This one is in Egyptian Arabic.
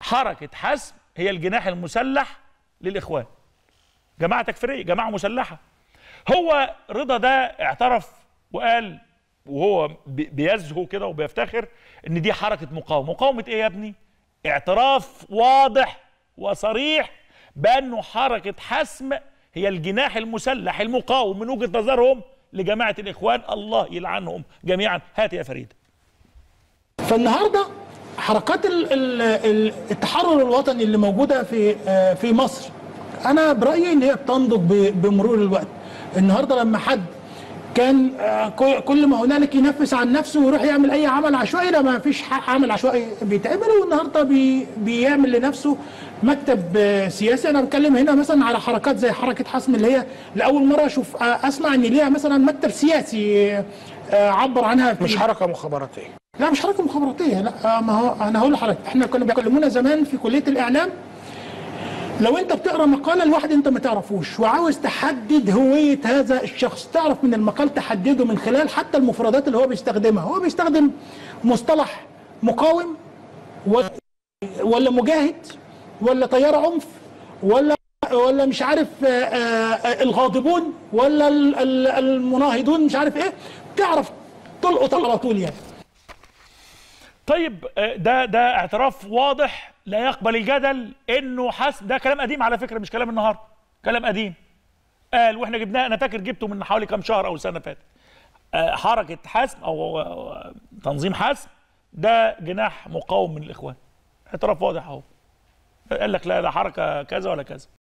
حركه حسم هي الجناح المسلح للاخوان جماعه تكفيريه جماعه مسلحه هو رضا ده اعترف وقال وهو بي- بيزهو كده وبيفتخر ان دي حركه مقاومه مقاومه ايه يا ابني اعتراف واضح وصريح بانه حركه حسم هي الجناح المسلح المقاوم من وجهه نظرهم لجماعه الاخوان الله يلعنهم جميعا هات يا فريد فالنهارده حركات ال- ال- ال- التحرر الوطني اللي موجوده في آه، في مصر انا برايي ان هي بتنضج ب- بمرور الوقت النهارده لما حد كان آه، كل- كل ما هنالك ينفس عن نفسه ويروح يعمل اي عمل عشوائي لا ما فيش ح- عمل عشوائي بيتعمل والنهارده بي بيعمل لنفسه مكتب آه، سياسي انا بتكلم هنا مثلا على حركات زي حركه حسم اللي هي لاول مره اشوف آه، اسمع ان ليها مثلا مكتب سياسي آه، آه، عبر عنها في مش حركه مخابراتيه لا مش حركه مخابراتيه لا آه، ما هو انا هقول لحضرتك احنا كنا بيكلمونا زمان في كليه الاعلام لو انت بتقرا مقاله لواحد انت ما تعرفوش وعاوز تحدد هويه هذا الشخص تعرف من المقال تحدده من خلال حتى المفردات اللي هو بيستخدمها هو بيستخدم مصطلح مقاوم و- ولا مجاهد ولا طيار عنف ولا ولا مش عارف آه، آه، الغاضبون ولا ال- ال- المناهضون مش عارف ايه تعرف تلقط على طول يعني طيب آه، ده ده اعتراف واضح لا يقبل الجدل انه حسب ده كلام قديم على فكره مش كلام النهارده كلام قديم قال واحنا جبناه انا فاكر جبته من حوالي كام شهر او سنه فاتت آه، حركه حسم او أو تنظيم حسم ده جناح مقاوم من الاخوان اعتراف واضح اهو قال لك لا لا حركه كذا ولا كذا